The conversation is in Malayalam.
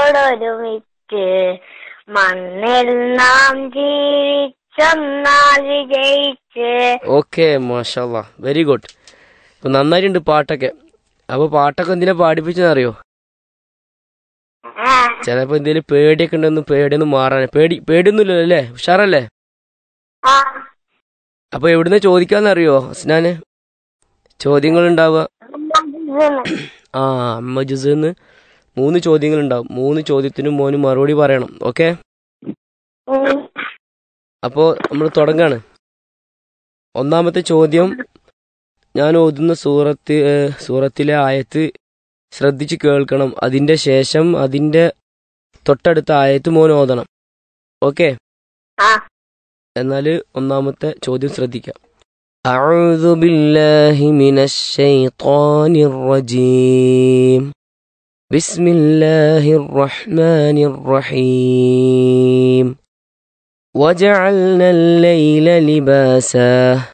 മക്കളോടൊരുമിച്ച് മണ്ണിൽ നാം ജീവിച്ചൊന്നാൽ വിജയിച്ച് ഓക്കെ മാഷാല്ല വെരി ഗുഡ് ഇപ്പൊ നന്നായിട്ടുണ്ട് പാട്ടൊക്കെ അപ്പൊ പാട്ടൊക്കെ എന്തിനാ പാടിപ്പിച്ചെന്നറിയോ ആ, ചിലപ്പോ എന്തെങ്കിലും പേടിയൊക്കെ ഉണ്ടെന്ന് പേടിയൊന്നും മാറാൻ പേടി പേടിയൊന്നുമില്ലല്ലോ അല്ലേ ഉഷാറല്ലേ ആ, അപ്പൊ എവിടുന്ന് ചോദിക്കാന്നറിയോ ഹസ്നാന് ചോദ്യങ്ങൾ ഉണ്ടാവുക ഇതെന്ന്. ആ അമ്മ ജുസന്ന് മൂന്ന് ചോദ്യങ്ങൾ ഉണ്ടാവും മൂന്ന് ചോദ്യത്തിനും മോന് മറുപടി പറയണം ഓക്കെ ഉം. അപ്പോൾ നമ്മൾ തുടങ്ങാണ് ഒന്നാമത്തെ ചോദ്യം ഞാൻ ഓതുന്ന സൂറത്ത് ഏഹ്, സൂറത്തിലെ ആയത്ത് ശ്രദ്ധിച്ച് കേൾക്കണം അതിന്റെ ശേഷം അതിന്റെ തൊട്ടടുത്ത ആയത്ത് മോൻ ഓതണം ഓക്കെ ആ എന്നാൽ ഒന്നാമത്തെ ചോദ്യം ശ്രദ്ധിക്കാം أعوذ بالله من الشيطان الرجيم بسم الله الرحمن الرحيم وجعلنا الليل لباسا